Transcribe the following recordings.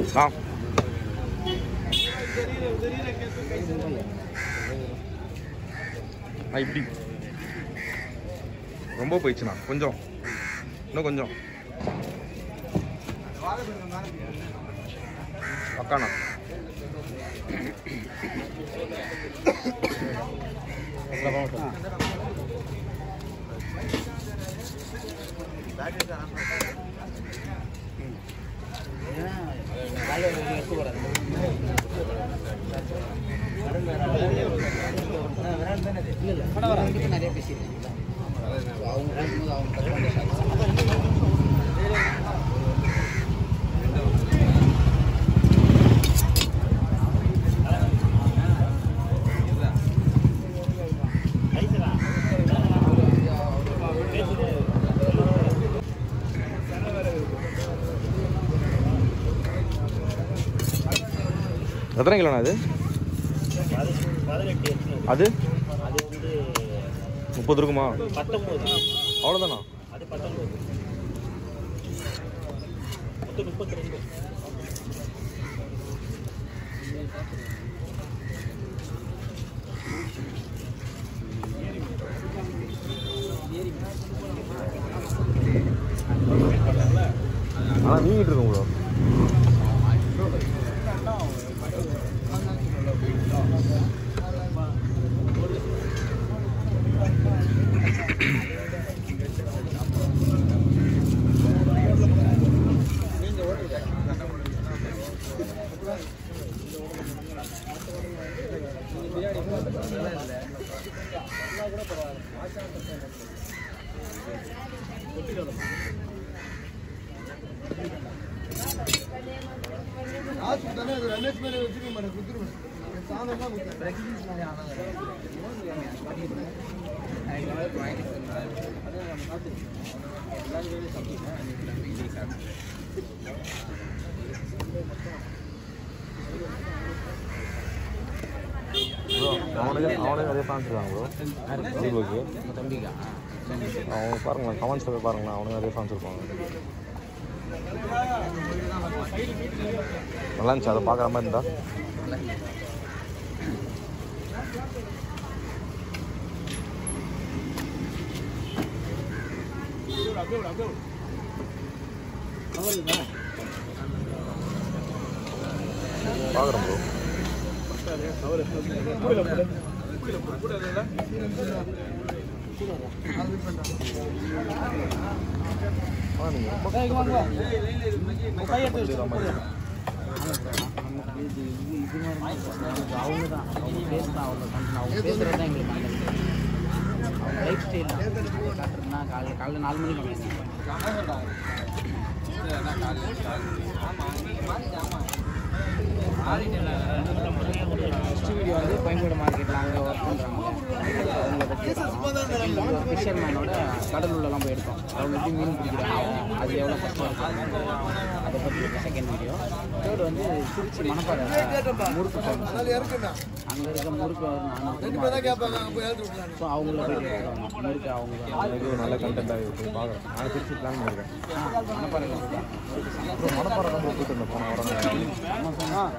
ஆ ஆ இப்படி ரொம்ப போயிடுச்சுண்ணா கொஞ்சம் இன்னும் கொஞ்சம் அக்காண்ணா நிறைய பேசியிருக்கீங்களா அவங்க பேசும்போது அவங்க கஷ்டம் எத்தனை கிலோண்ணா அது பதினெட்டு எட்டு அது அது வந்து முப்பது இருக்குமா பத்தொம்போது அவ்வளோதானா அது பத்தொம்போது மொத்தம் முப்பத்தி ரெண்டு ஆனால் நீங்கிட்டு இருக்கும் ப்ரோ ப்ரோ அவனுக்கு அவனுக்கு நிறைய ஃபேன்ஸ் இருக்காங்க ப்ரோ தீபக்கு தம்பிக்கா அவங்க பாருங்களேன் கமெண்ட்ஸில் போய் பாருங்களேன் அவனுக்கு நிறைய ஃபேன்ஸ் இருப்பாங்க நல்லா இருந்துச்சு அதை பார்க்குற மாதிரி இருந்தா பார்க்குறேன் ப்ரோ ஆ நீங்கள் ரொம்ப கஷ்டப்படுற மாதிரி இருக்கு. அவங்க தான் அவங்க பேஸ் தான் அவங்க கண்டன அவங்க பேசுகிறது தான் எங்களுக்கு நல்லது அவங்க லைஃப் ஸ்டைல் காட்டுறதுனா காலைல காலைல நாலு மணிக்கு வந்தாங்க ஃபஸ்ட் வீடியோ வந்து கோயம்பேடு மார்க்கெட்டில் அங்கே ஒர்க் பண்ணுறாங்க அவங்கள பற்றி ஃபிஷர்மேனோட கடலூர்லலாம் போய் எடுத்தோம் அவங்க எப்படி மீன் பிடிக்கிறாங்க அது எவ்வளோ கஷ்டம் இருக்காங்க அதை பற்றி செகண்ட் வீடியோ தேர்ட் வந்து திருச்சி மணப்பாறை முறுக்கு famous. அங்கே இருக்க முறுக்கு ஸோ அவங்கள போய் எடுத்துருவாங்க முறுக்கு அவங்க தான் எனக்கு நல்ல கண்டென்ட்டாக இருக்குது பார்க்குறேன் நான் திருச்சி பிளான் பண்ணியிருக்கேன் மணப்பாறையில் இருக்காங்க அப்புறம் மணப்பாறை தான் போய் போயிட்டு இருந்தேன் போன வாரம்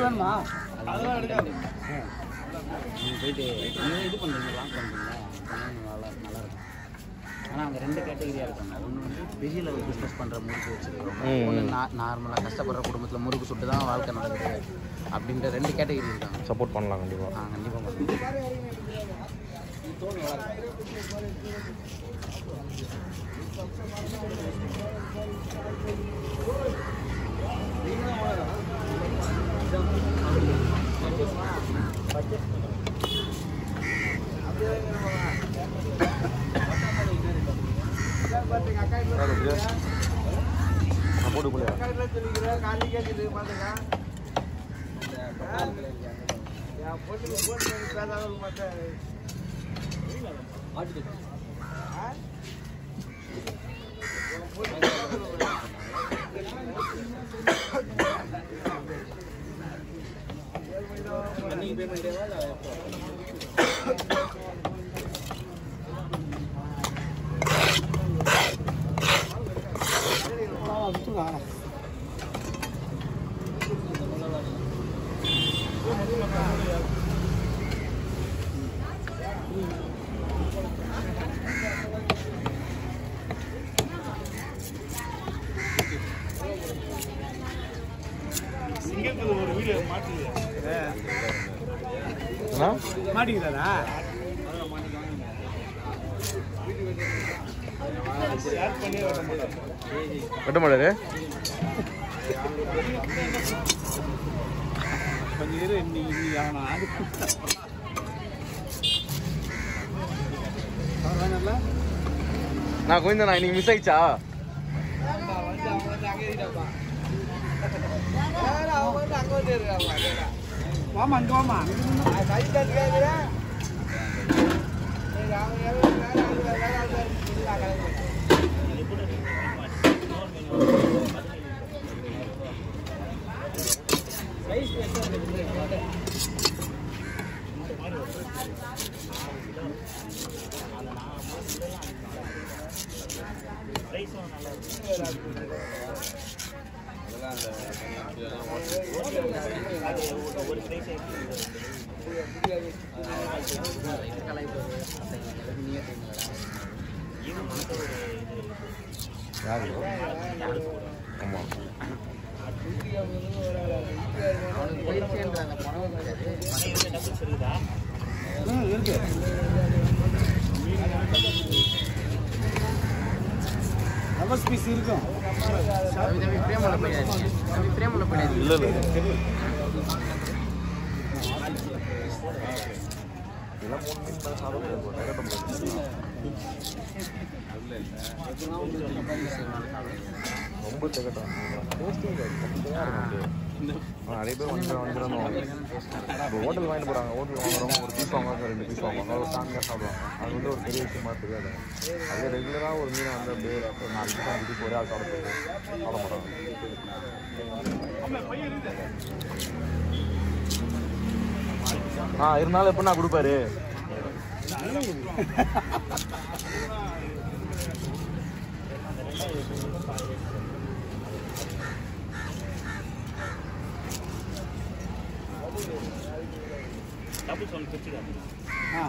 நீங்கள் போயிட்டு நீங்கள் இது பண்ணுறீங்க லாக் பண்ணுறீங்க நல்லா நல்லா இருக்கும் ஆனால் அங்கே ரெண்டு கேட்டகரியாக இருக்காங்க ஒன்று வந்து பெரிய லெவல் பிஸ்னஸ் பண்ணுற முறுக்கு வச்சுருக்கோம் ம். ஒன்று நா நார்மலாக கஷ்டப்படுற குடும்பத்தில் முறுக்கு சுட்டு தான் வாழ்க்கை நடக்குது அப்படின்ற ரெண்டு கேட்டகரி இருக்காங்க சப்போர்ட் பண்ணலாம் கண்டிப்பாக ஆ கண்டிப்பாக பண்ணுவோம் நான் போட்டு போலியா சிங்கத்துக்கு ஒரு வீடியோ மாட்டுது என்ன மாட்டிக்கிறாரா ஷேர் பண்ணி வர மாட்டேன் வெட்ட மாட்டாரு கொஞ்சம் இரு இன்னைக்கு இன்னைக்கு அவனை ஆடு அவர் வேணாம்ல நான் கொஞ்சம் நான் இன்னைக்கு மிஸ் ஆயிடுச்சா வாமா அங்க வாமா ரைஸும் நல்லா இருக்கும் அது ஒரு- ஒரு ரைஸ் யாரு ஆமா டபுள் சரிதா ம் இருக்கு ரவர் பீஸ் இருக்கும் இல்ல இல்ல இதெல்லாம் மூணு மீன் தான் சாப்பிட முடியாது bro. தகட்ட முடியாது. ரொம்ப தகட்டம் டேஸ்டிங் நிறைய பேர் வந்து வந்துடணும் இப்போ ஹோட்டல் வாங்கிட்டு போகிறாங்க ஹோட்டல் வாங்குறவங்க ஒரு பீஸ் வாங்குவாங்க ரெண்டு பீஸ் வாங்குவாங்க ஒரு ஃபேமிலியாக சாப்பிடுவாங்க அது வந்து ஒரு பெரிய விஷயமா தெரியாது அதே ரெகுலராக ஒரு மீனை வந்து அப்படியே ஒரு நாலு பீஸ் அஞ்சு பீஸ் ஒரே ஆள் சாப்பிட சாப்பிட மாட்டாங்க ஆ இருந்தாலும் எப்படின்னா கொடுப்பாரு டபுள் ஒன்று பிரிச்சுக்காங்க ஆ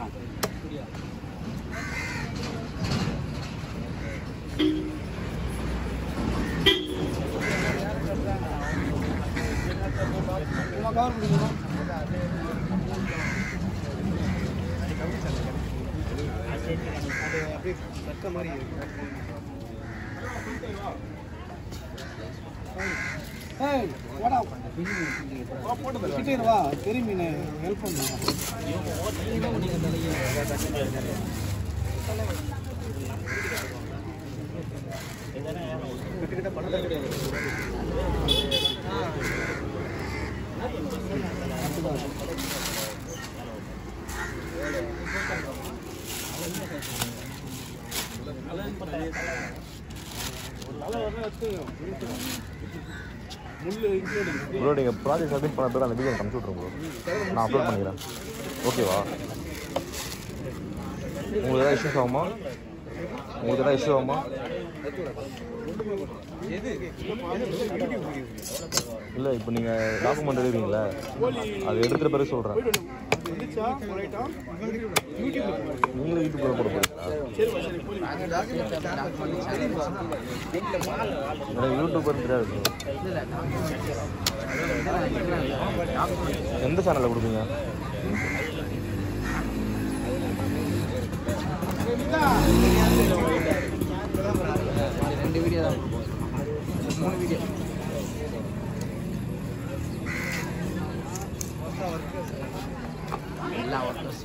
உமா கவர் பிடிக்கணும் அது அப்படியே தக்க மாதிரி ஏய் வாடா வா போட்டு கிட்டே இரு, வா பெரிய மீன் ஹெல்ப் பண்ணு முள்ளு இன்க்ளூடிங் ப்ரோ நீங்கள் ப்ராஜெக்ட் சப்மிட் பண்ண பேர் அந்த வீடியோ அனுப்பிச்சு விட்ருங்க ப்ரோ நான் அப்லோட் பண்ணிக்கிறேன் ஓகேவா உங்களுக்கு ஏதாவது இஷ்யூஸ் ஆகுமா உங்களுக்கு ஏதாவது இஷ்யூ ஆகுமா இல்லை இப்போ நீங்கள் டாக்குமெண்ட் எழுதுறீங்களே அது எடுத்துகிற பிறகு சொல்கிறேன் இருந்துச்சா ரைட்டா நீங்களும் யூடியூப்ல போட போகிறீங்களா எனக்கு யூடியூபர் தெரியாது எந்த சேனலில் கொடுப்பீங்க ரெண்டு வீடியோ தான் மூணு வீடியோ எல்லா ஒர்க்கர்ஸ்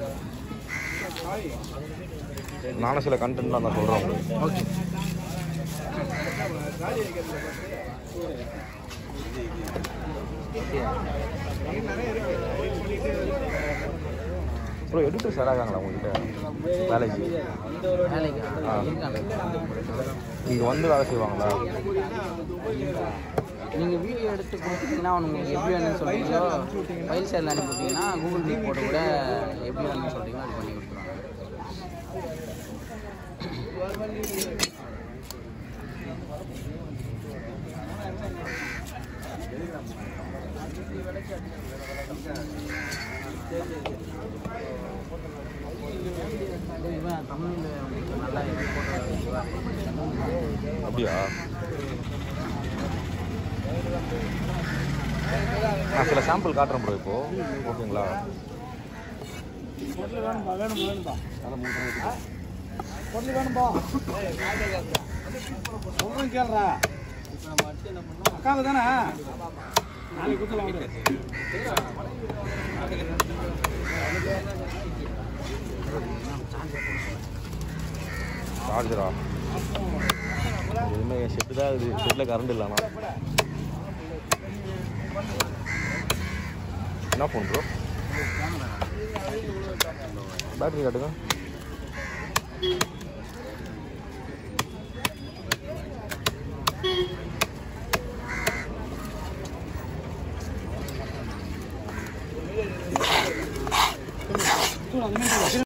நானும் சில கண்டென்ட்லாம் நான் சொல்கிறேன் உங்களுக்கு ஓகே ப்ரோ எடிட்டர் சார் ஆகாங்களா உங்ககிட்ட வேலைக்கு வேலைக்கு ஆ. இருக்காங்க இங்கே வந்து வேலை செய்வாங்களா நீங்கள் வீடியோ எடுத்து கொடுத்தீங்கன்னா உங்களுக்கு எப்படி வேணும்னு சொல்கிறீங்களோ ஃபைல் சேரில் அனுப்பி விட்டீங்கன்னா கூகுள் மீட் போட்டு கூட எப்படி வேணும்னு சொல்கிறீங்களோ அது பண்ணி கொடுத்துருவாங்க இவன் தமிழில் உங்களுக்கு நல்லா இது போட்டு அப்படியா நான் சில சாம்பிள் காட்டுறேன் ப்ரோ இப்போ ஓகேங்களா பொருள் வேணும்பா வேணும் வேணும்பா பொருள் வேணும்பா சொல்றேன் கேளுடா அக்காவுக்கு தானே நாளைக்கு கொடுத்துலாம் விடு. சார்ஜரா எதுவுமே ஷெட்டு தான் இருக்குது ஷெட்டில் கரண்ட் இல்லைண்ணா என்ன ஃபோன் ப்ரோ பேட்டரி காட்டுங்க தூள் அது மாதிரி